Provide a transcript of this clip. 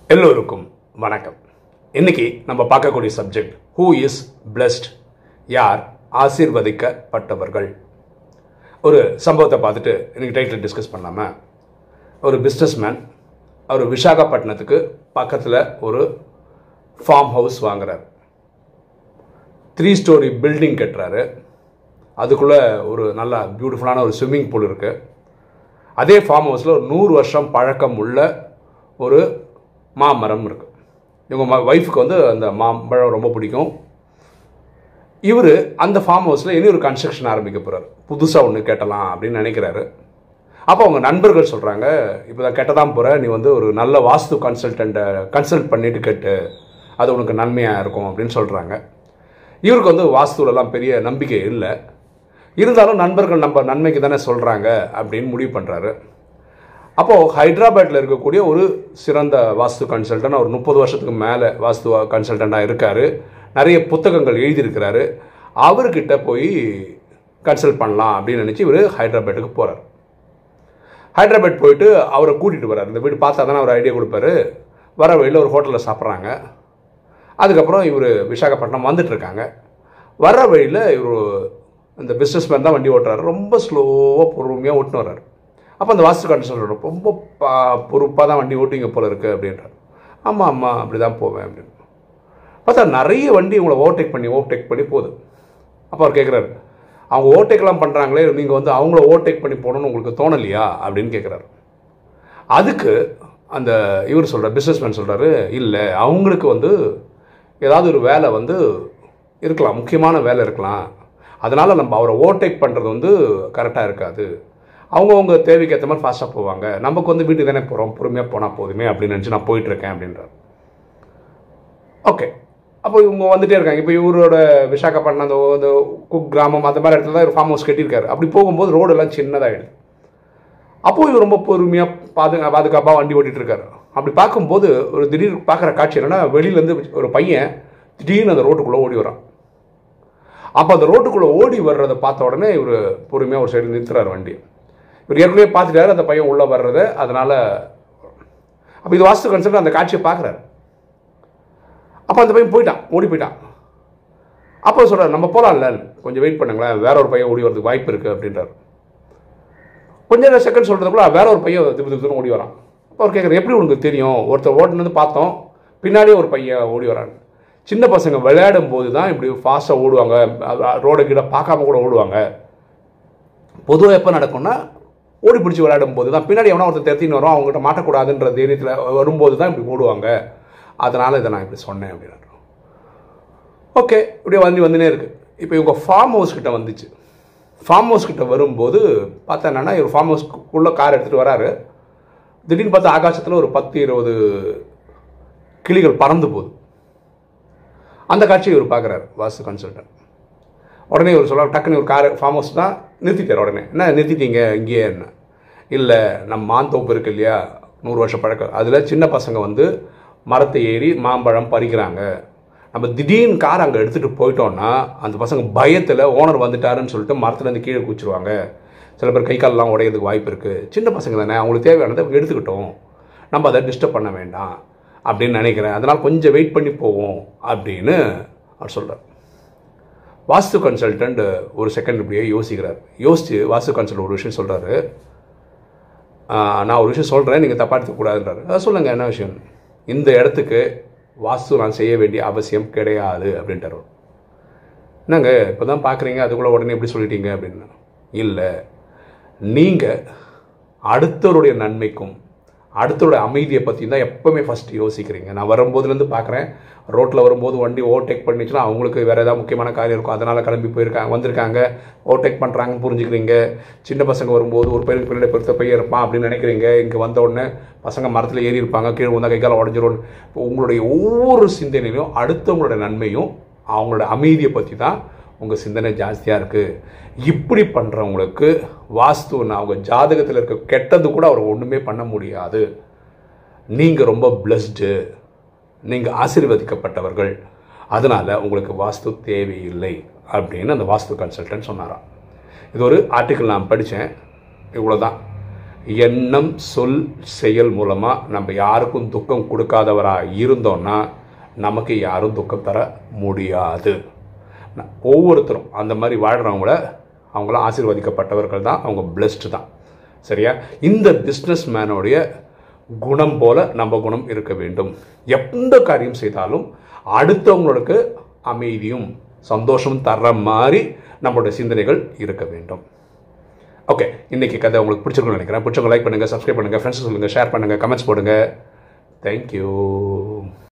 எல்லோருக்கும் வணக்கம் இன்னைக்கு நம்ம பார்க்கக்கூடிய சப்ஜெக்ட் ஹூ இஸ் பிளஸ்ட் யார் ஆசீர்வதிக்கப்பட்டவர்கள் ஒரு சம்பவத்தை பார்த்துட்டு இன்னைக்கு டைட்டில் டிஸ்கஸ் பண்ணாம ஒரு பிஸ்னஸ்மேன் அவர் விசாகப்பட்டினத்துக்கு பக்கத்தில் ஒரு ஃபார்ம் ஹவுஸ் வாங்குறாரு த்ரீ ஸ்டோரி பில்டிங் கட்டுறாரு அதுக்குள்ளே ஒரு நல்ல பியூட்டிஃபுல்லான ஒரு ஸ்விம்மிங் பூல் இருக்குது அதே ஃபார்ம் ஹவுஸில் ஒரு நூறு வருஷம் பழக்கம் உள்ள ஒரு மாமரம் இருக்குது இவங்க ம ஒய்ஃபுக்கு வந்து அந்த மாம்பழம் ரொம்ப பிடிக்கும் இவர் அந்த ஃபார்ம் ஹவுஸில் இனி ஒரு கன்ஸ்ட்ரக்ஷன் ஆரம்பிக்க போகிறார் புதுசாக ஒன்று கேட்டலாம் அப்படின்னு நினைக்கிறாரு அப்போ அவங்க நண்பர்கள் சொல்கிறாங்க இப்போ தான் கெட்டதான் போகிற நீ வந்து ஒரு நல்ல வாஸ்து கன்சல்டண்ட்டை கன்சல்ட் பண்ணிட்டு கேட்டு அது உனக்கு நன்மையாக இருக்கும் அப்படின்னு சொல்கிறாங்க இவருக்கு வந்து வாஸ்துலலாம் பெரிய நம்பிக்கை இல்லை இருந்தாலும் நண்பர்கள் நம்ம நன்மைக்கு தானே சொல்கிறாங்க அப்படின்னு முடிவு பண்ணுறாரு அப்போது ஹைதராபாத்தில் இருக்கக்கூடிய ஒரு சிறந்த வாஸ்து கன்சல்டன் ஒரு முப்பது வருஷத்துக்கு மேலே வாஸ்து கன்சல்டண்ட்டாக இருக்கார் நிறைய புத்தகங்கள் எழுதியிருக்கிறாரு அவர்கிட்ட போய் கன்சல்ட் பண்ணலாம் அப்படின்னு நினச்சி இவர் ஹைதராபாத்துக்கு போகிறார் ஹைதராபாத் போயிட்டு அவரை கூட்டிகிட்டு வர்றார் இந்த வீடு பார்த்தா தானே அவர் ஐடியா கொடுப்பாரு வர வழியில் ஒரு ஹோட்டலில் சாப்பிட்றாங்க அதுக்கப்புறம் இவர் விசாகப்பட்டினம் வந்துட்டு இருக்காங்க வர வழியில் இவர் இந்த பிஸ்னஸ் மேன் தான் வண்டி ஓட்டுறாரு ரொம்ப ஸ்லோவாக பொறுமையாக ஓட்டுன்னு வர்றாரு அப்போ அந்த வாஸ்து கண்டிஷன் ரொம்ப பா பொறுப்பாக தான் வண்டி ஓட்டிங்க போல இருக்குது அப்படின்றார் ஆமாம் ஆமாம் அப்படி தான் போவேன் அப்படின்னு பார்த்தா நிறைய வண்டி உங்களை ஓவர்டேக் பண்ணி ஓவர்டேக் பண்ணி போகுது அப்போ அவர் கேட்குறாரு அவங்க ஓவர்டேக்லாம் பண்ணுறாங்களே நீங்கள் வந்து அவங்கள ஓவர்டேக் பண்ணி போகணும்னு உங்களுக்கு தோணலையா அப்படின்னு கேட்குறாரு அதுக்கு அந்த இவர் சொல்கிறார் பிஸ்னஸ்மேன் சொல்கிறாரு இல்லை அவங்களுக்கு வந்து ஏதாவது ஒரு வேலை வந்து இருக்கலாம் முக்கியமான வேலை இருக்கலாம் அதனால் நம்ம அவரை ஓவர்டேக் பண்ணுறது வந்து கரெக்டாக இருக்காது அவங்கவுங்க தேவைக்கு ஏற்ற மாதிரி ஃபாஸ்ட்டாக போவாங்க நமக்கு வந்து வீட்டுக்கு தானே போகிறோம் பொறுமையாக போனால் போதுமே அப்படின்னு நினச்சி நான் போயிட்டுருக்கேன் அப்படின்றார் ஓகே அப்போ இவங்க வந்துட்டே இருக்காங்க இப்போ இவரோட விசாகப்பட்டினம் அந்த அந்த குக் கிராமம் அந்த மாதிரி இடத்துல தான் ஒரு ஃபார்ம் ஹவுஸ் கட்டியிருக்காரு அப்படி போகும்போது ரோடெல்லாம் சின்னதாகிடுது அப்போது இவர் ரொம்ப பொறுமையாக பாதுகா பாதுகாப்பாக வண்டி ஓட்டிகிட்டு இருக்காரு அப்படி பார்க்கும்போது ஒரு திடீர் பார்க்குற காட்சி என்னென்னா வெளியிலேருந்து ஒரு பையன் திடீர்னு அந்த ரோட்டுக்குள்ளே ஓடி வரான் அப்போ அந்த ரோட்டுக்குள்ளே ஓடி வர்றதை பார்த்த உடனே இவர் பொறுமையாக ஒரு சைடு நிறுத்துறாரு வண்டி இவர் ஏற்கனவே பார்த்துட்டாரு அந்த பையன் உள்ளே வர்றதை அதனால் அப்போ இது வாஸ்து கன்சல்ட் அந்த காட்சியை பார்க்குறாரு அப்போ அந்த பையன் போயிட்டான் ஓடி போயிட்டான் அப்போ சொல்கிறார் நம்ம போகலாம்ல கொஞ்சம் வெயிட் பண்ணுங்களேன் வேற ஒரு பையன் ஓடி வரதுக்கு வாய்ப்பு இருக்குது அப்படின்றார் கொஞ்ச நேரம் செகண்ட் சொல்கிறதுக்குள்ள வேற ஒரு பையன் திப்பு திப்பு ஓடி வரான் அப்போ அவர் கேட்குறாரு எப்படி உனக்கு தெரியும் ஒருத்தர் ஓட்டுனது பார்த்தோம் பின்னாடியே ஒரு பையன் ஓடி வரான் சின்ன பசங்க விளையாடும் போது தான் இப்படி ஃபாஸ்ட்டாக ஓடுவாங்க ரோடை கீழே பார்க்காம கூட ஓடுவாங்க பொதுவாக எப்போ நடக்கும்னா ஓடி பிடிச்சி விளையாடும் போது தான் பின்னாடி எவனா ஒருத்தர் தெரித்தின்னு வரும் அவங்ககிட்ட மாட்டக்கூடாதுன்ற தைரியத்தில் வரும்போது தான் இப்படி ஓடுவாங்க அதனால் இதை நான் இப்படி சொன்னேன் அப்படின்னு ஓகே இப்படியே வந்து வந்துனே இருக்குது இப்போ இவங்க ஃபார்ம் ஹவுஸ் கிட்ட வந்துச்சு ஃபார்ம் ஹவுஸ் கிட்ட வரும்போது பார்த்தா என்னன்னா இவர் ஃபார்ம் ஹவுஸ்க்குள்ளே கார் எடுத்துகிட்டு வராரு திடீர்னு பார்த்தா ஆகாசத்தில் ஒரு பத்து இருபது கிளிகள் பறந்து போகுது அந்த காட்சியை இவர் பார்க்குறாரு வாஸ்து கன்சல்டன் உடனே இவர் சொல்கிறார் டக்குன்னு ஒரு கார் ஃபார்ம் ஹவுஸ் தான் நிறுத்திட்டார் உடனே என்ன நிறுத்திட்டீங்க இங்கேயே என்ன இல்லை நம்ம மாந்தோப்பு இருக்கு இல்லையா நூறு வருஷம் பழக்கம் அதில் சின்ன பசங்க வந்து மரத்தை ஏறி மாம்பழம் பறிக்கிறாங்க நம்ம திடீர்னு கார் அங்கே எடுத்துகிட்டு போயிட்டோம்னா அந்த பசங்க பயத்தில் ஓனர் வந்துட்டாருன்னு சொல்லிட்டு மரத்துலேருந்து கீழே குச்சிருவாங்க சில பேர் கை காலெலாம் உடையிறதுக்கு வாய்ப்பு இருக்குது சின்ன பசங்க தானே அவங்களுக்கு தேவையானதை எடுத்துக்கிட்டோம் நம்ம அதை டிஸ்டர்ப் பண்ண வேண்டாம் அப்படின்னு நினைக்கிறேன் அதனால் கொஞ்சம் வெயிட் பண்ணி போவோம் அப்படின்னு அவர் சொல்கிறார் வாஸ்து கன்சல்டன்ட் ஒரு செகண்ட் இப்படியே யோசிக்கிறார் யோசித்து வாஸ்து கன்சல்ட் ஒரு விஷயம் சொல்கிறாரு நான் ஒரு விஷயம் சொல்கிறேன் நீங்கள் தப்பாக எடுத்துக்கூடாதுன்றாரு அதை சொல்லுங்கள் என்ன விஷயம் இந்த இடத்துக்கு வாஸ்து நான் செய்ய வேண்டிய அவசியம் கிடையாது அப்படின்ட்டார் என்னங்க இப்போ தான் பார்க்குறீங்க அதுக்குள்ளே உடனே எப்படி சொல்லிட்டீங்க அப்படின்னு இல்லை நீங்கள் அடுத்தவருடைய நன்மைக்கும் அடுத்தவருடைய அமைதியை பற்றி தான் எப்போவுமே ஃபஸ்ட்டு யோசிக்கிறீங்க நான் வரும்போதுலேருந்து பார்க்குறேன் ரோட்டில் வரும்போது வண்டி ஓவர்டேக் பண்ணிச்சுன்னா அவங்களுக்கு வேறு ஏதாவது முக்கியமான காரியம் இருக்கும் அதனால் கிளம்பி போயிருக்காங்க வந்திருக்காங்க ஓவர்டேக் பண்ணுறாங்கன்னு புரிஞ்சுக்கிறீங்க சின்ன பசங்க வரும்போது ஒரு பையனுக்கு பின்னாடி பெருத்த பையன் இருப்பான் அப்படின்னு நினைக்கிறீங்க இங்கே வந்த உடனே பசங்க மரத்தில் ஏறி இருப்பாங்க கீழே வந்தால் கை காலம் உடஞ்சிரும் இப்போ உங்களுடைய ஒவ்வொரு சிந்தனையிலையும் அடுத்தவங்களோட நன்மையும் அவங்களோட அமைதியை பற்றி தான் உங்கள் சிந்தனை ஜாஸ்தியாக இருக்குது இப்படி பண்ணுறவங்களுக்கு வாஸ்துன்னா அவங்க ஜாதகத்தில் இருக்க கெட்டது கூட அவர் ஒன்றுமே பண்ண முடியாது நீங்கள் ரொம்ப பிளஸ்டு நீங்கள் ஆசீர்வதிக்கப்பட்டவர்கள் அதனால் உங்களுக்கு வாஸ்து தேவையில்லை அப்படின்னு அந்த வாஸ்து கன்சல்டன்ட் சொன்னாராம் இது ஒரு ஆர்டிக்கிள் நான் படித்தேன் இவ்வளோ தான் எண்ணம் சொல் செயல் மூலமாக நம்ம யாருக்கும் துக்கம் கொடுக்காதவராக இருந்தோம்னா நமக்கு யாரும் துக்கம் தர முடியாது ந- ஒவ்வொருத்தரும் அந்த மாதிரி வாழ்கிறவங்கள அவங்களாம் ஆசீர்வதிக்கப்பட்டவர்கள் தான் அவங்க பிளெஸ்டு தான் சரியா இந்த பிஸ்னஸ் மேனோடைய குணம் போல நம்ம குணம் இருக்க வேண்டும் எந்த காரியம் செய்தாலும் அடுத்தவங்களுக்கு அமைதியும் சந்தோஷமும் தர்ற மாதிரி நம்மளுடைய சிந்தனைகள் இருக்க வேண்டும் ஓகே இன்னைக்கு கதை உங்களுக்கு பிடிச்சிருக்கும்னு நினைக்கிறேன் பிடிச்சவங்க லைக் பண்ணுங்கள் சப்ஸ்கிரைப் பண்ணுங்கள் ஃப்ரெண்ட்ஸ் சொல்லுங்கள் ஷேர் பண்ணுங்கள் கமெண்ட்ஸ் போடுங்க தேங்க்யூ